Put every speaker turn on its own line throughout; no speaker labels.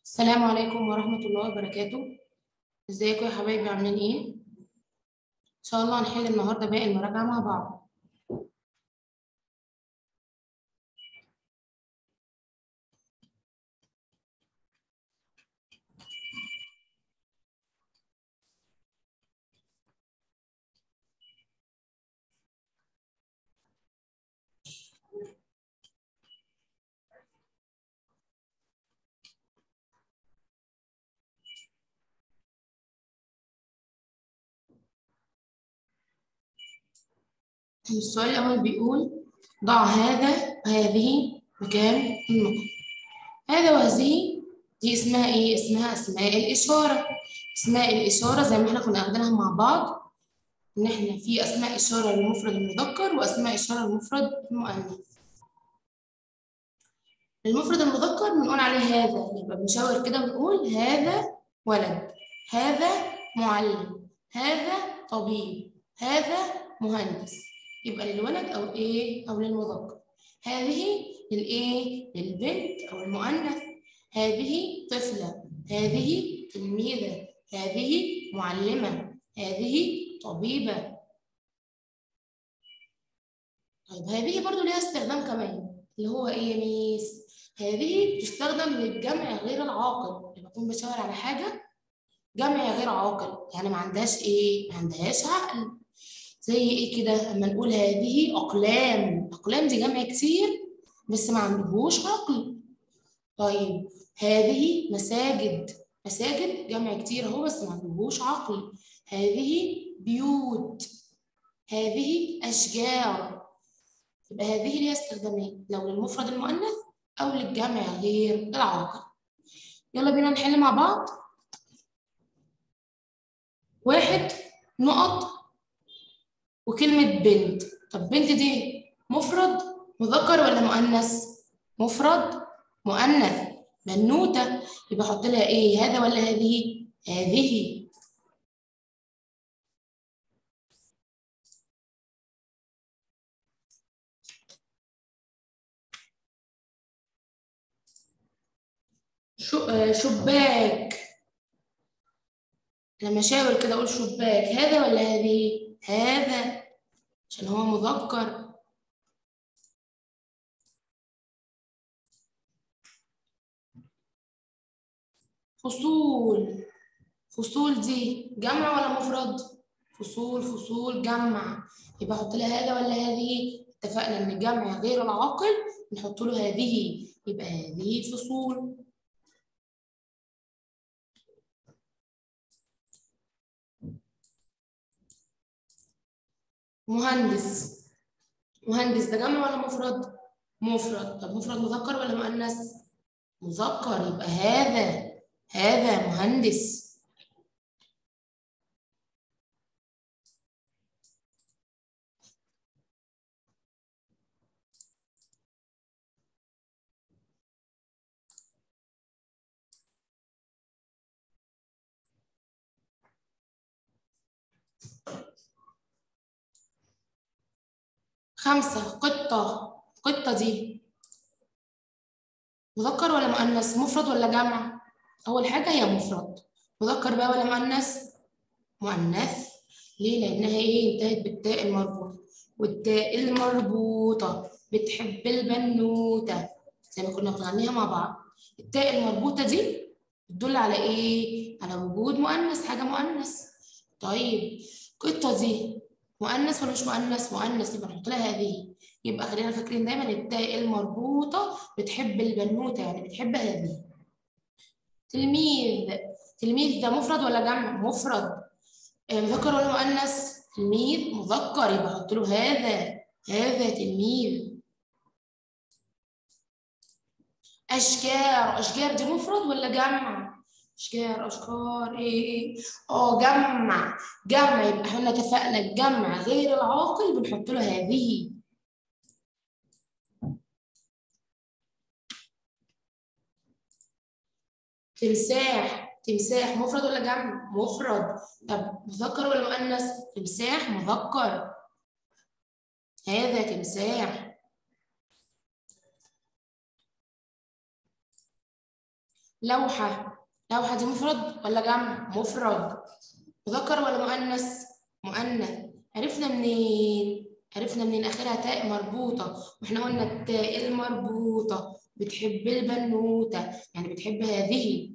السلام عليكم ورحمة الله وبركاته ازيكم يا حبايبي عاملين ايه؟ ان شاء الله هنحل النهارده باقي المراجعة مع بعض السؤال الأول بيقول ضع هذا وهذه مكان النقط هذا وهذه دي اسمها ايه؟ اسمها أسماء الإشارة أسماء الإشارة زي ما احنا كنا واخدينها مع بعض إن احنا في أسماء إشارة للمفرد المذكر وأسماء إشارة للمفرد المؤنث المفرد المذكر بنقول عليه هذا يبقى بنشاور كده ونقول هذا ولد هذا معلم هذا طبيب هذا مهندس يبقى للولد او ايه او للمذكر هذه للايه للبنت او المؤنث هذه طفله هذه تلميذه هذه معلمه هذه طبيبه طيب هذه برضو ليها استخدام كمان اللي هو ايه يا ميس هذه بتستخدم للجمع غير العاقل لما اكون بشاور على حاجه جمع غير عاقل يعني ما عندهاش ايه ما عندهاش عقل زي ايه كده اما نقول هذه اقلام اقلام دي جمع كتير بس ما عندهوش عقل طيب هذه مساجد مساجد جمع كتير اهو بس ما عندهوش عقل هذه بيوت هذه اشجار يبقى هذه ليها استخدامين لو للمفرد المؤنث او للجمع غير العاقل يلا بينا نحل مع بعض واحد نقط وكلمة بنت طب بنت دي مفرد مذكر ولا مؤنث؟ مفرد مؤنث بنوتة يبقى أحط لها إيه هذا ولا هذه؟ هذه شباك لما اشاور كده اقول شباك هذا ولا هذه هذا عشان هو مذكر فصول فصول دي جمع ولا مفرد فصول فصول جمع يبقى احط لها هذا ولا هذه اتفقنا ان الجمع غير العاقل نحط له هذه يبقى هذه فصول مهندس مهندس ده جمع ولا مفرد؟ مفرد طب مفرد مذكر ولا مؤنث؟ مذكر يبقى هذا هذا مهندس خمسة قطة قطة دي مذكر ولا مؤنث مفرد ولا جمع أول حاجة هي مفرد مذكر بقى ولا مؤنث مؤنث ليه لأنها إيه انتهت بالتاء المربوطة والتاء المربوطة بتحب البنوتة زي ما كنا بنغنيها مع بعض التاء المربوطة دي بتدل على إيه على وجود مؤنث حاجة مؤنث طيب قطة دي مؤنث ولا مش مؤنث؟ مؤنث يبقى نحط لها هذه يبقى خلينا فاكرين دايما التاء المربوطة بتحب البنوتة يعني بتحب هذه تلميذ تلميذ ده مفرد ولا جمع؟ مفرد مذكر ولا مؤنث؟ تلميذ مذكر يبقى احط له هذا هذا تلميذ أشجار أشجار دي مفرد ولا جمع؟ اشجار اشجار ايه اه جمع جمع يبقى احنا اتفقنا الجمع غير العاقل بنحط له هذه تمساح تمساح مفرد ولا جمع مفرد طب مذكر ولا مؤنث تمساح مذكر هذا تمساح لوحة لوحة دي مفرد ولا جمع؟ مفرد مذكر ولا مؤنث؟ مؤنث عرفنا منين؟ عرفنا منين آخرها تاء مربوطة واحنا قلنا التاء المربوطة بتحب البنوتة يعني بتحب هذه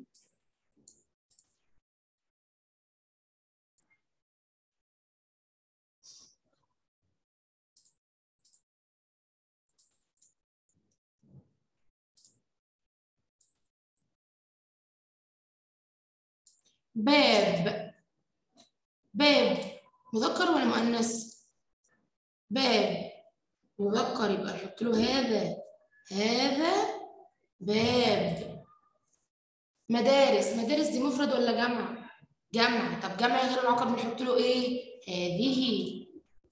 باب باب مذكر ولا مؤنث؟ باب مذكر يبقى نحط له هذا هذا باب مدارس مدارس دي مفرد ولا جمع؟ جمع طب جمع غير العقد بنحط له ايه؟ هذه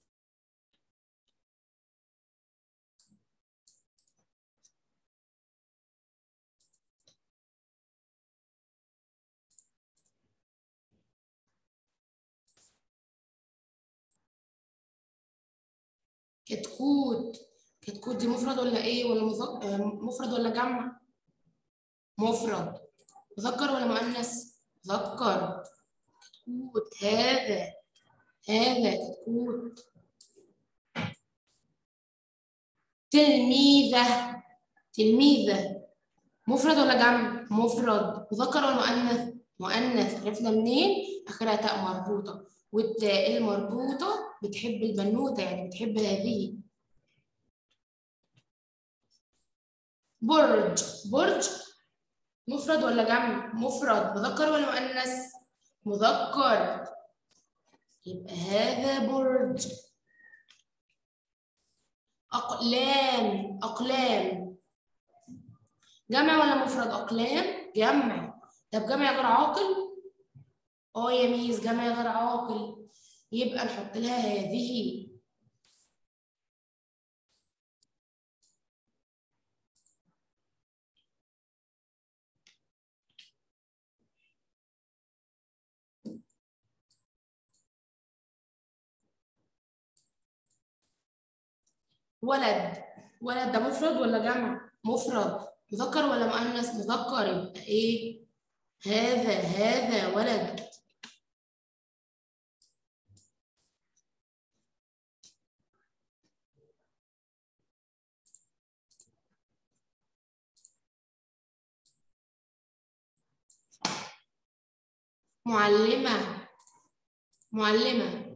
كتكوت كتكوت دي مفرد ولا ايه ولا مذك... آه، مفرد ولا جمع مفرد مذكر ولا مؤنث مذكر كتكوت هذا هذا كتكوت تلميذة تلميذة مفرد ولا جمع مفرد مذكر ولا مؤنث مؤنث عرفنا منين اخرها تاء مربوطة والتاء المربوطة بتحب البنوتة يعني بتحب هذه برج برج مفرد ولا جمع مفرد مذكر ولا مؤنث مذكر يبقى هذا برج أقلام أقلام جمع ولا مفرد أقلام جمع طب جمع غير عاقل اه يا ميس جمع غير عاقل يبقى نحط لها هذه ولد ولد ده مفرد ولا جمع مفرد مذكر ولا مؤنث مذكر يبقى ايه هذا هذا ولد معلمة معلمة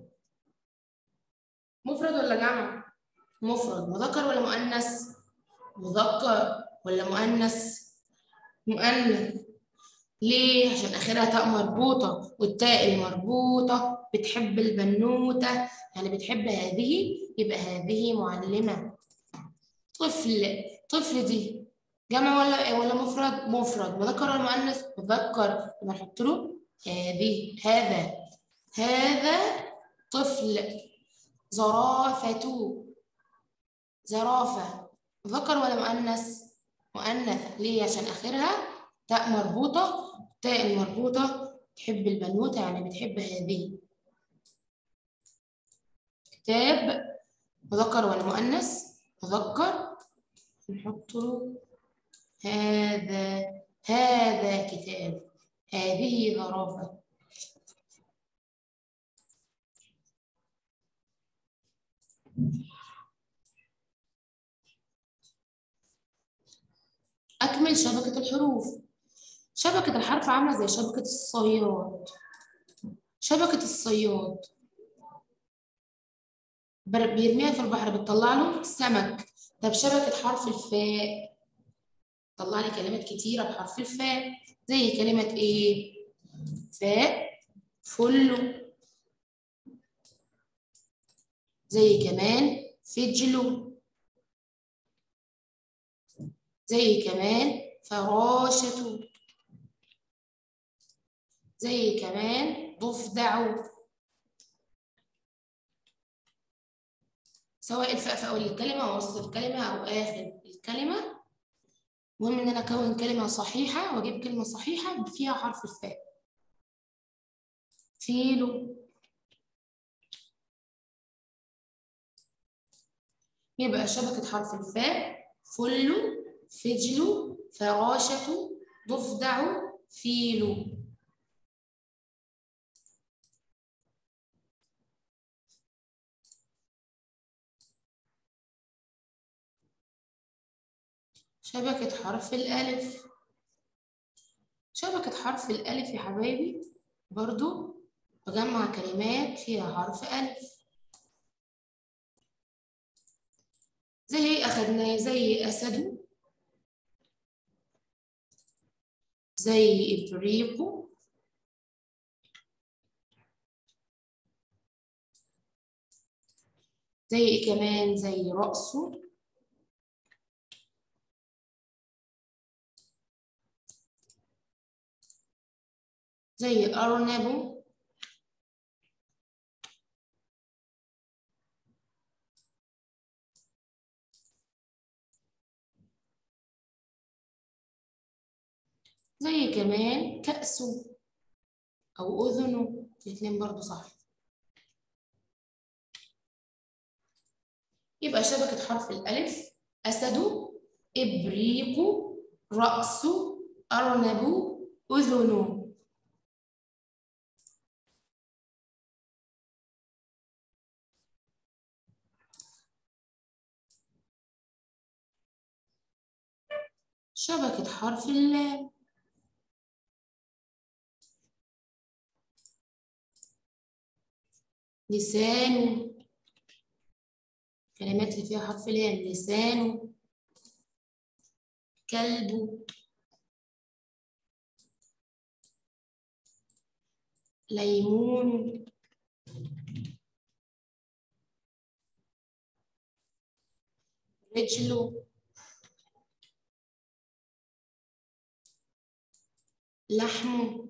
مفرد ولا جمع مفرد مذكر ولا مؤنث مذكر ولا مؤنث مؤنث ليه عشان اخرها تاء مربوطه والتاء المربوطه بتحب البنوته يعني بتحب هذه يبقى هذه معلمه طفل طفل دي جمع ولا ولا مفرد مفرد مذكر ولا مؤنث مذكر يبقى نحط له هذه هذا هذا طفل زرافة زرافة ذكر ولا مؤنث؟ مؤنث ليه؟ عشان آخرها تاء مربوطة التاء المربوطة تحب البنوتة يعني بتحب هذه كتاب مذكر ولا مؤنث؟ مذكر نحط له هذا هذا كتاب هذه ظرافة أكمل شبكة الحروف شبكة الحرف عاملة زي شبكة الصياد شبكة الصياد بر- بيرميها في البحر بتطلع له سمك طب شبكة حرف الفاء طلع لي كلمات كتيرة بحرف الفاء زي كلمة إيه؟ فاء فل زي كمان فجل زي كمان فراشة زي كمان ضفدع سواء الفاء في أول الكلمة أو وسط الكلمة أو آخر الكلمة المهم إن أنا أكون كلمة صحيحة وأجيب كلمة صحيحة فيها حرف الفاء فيلو يبقى شبكة حرف الفاء فل فجل فراشة ضفدع فيل شبكة حرف الألف شبكة حرف الألف يا حبايبي برضو بجمع كلمات فيها حرف ألف زي ايه أخدناه زي أسد زي إبريق زي إيه كمان زي رأسه زي أرنب زي كمان كأسه أو أذنه الاتنين برضو صح يبقى شبكة حرف الألف أسد إبريق رأس أرنب أذن شبكة حرف اللام لسانه كلمات اللي فيها حرف لام لسانه كلبه ليمون رجله لحمه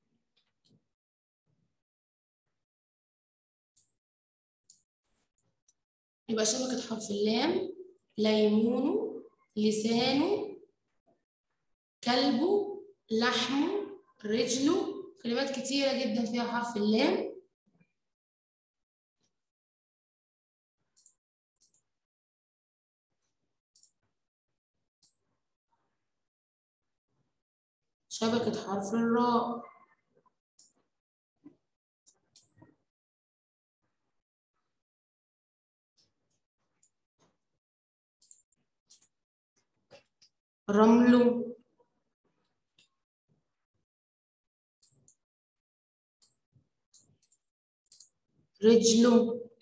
يبقى شبكة حرف اللام ليمونه لسانه كلبه لحمه رجله كلمات كتيرة جدا فيها حرف اللام شبكة حرف الراء رمله رجله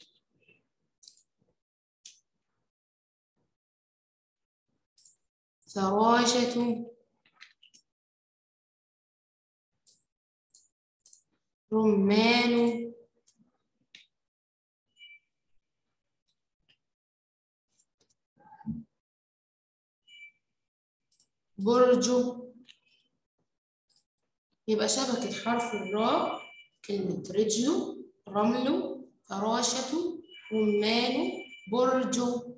فراشة رمان برجه يبقى شبكة حرف الراء كلمة رجله رمله فراشة رمانه برجه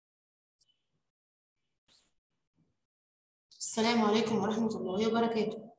السلام عليكم ورحمة الله وبركاته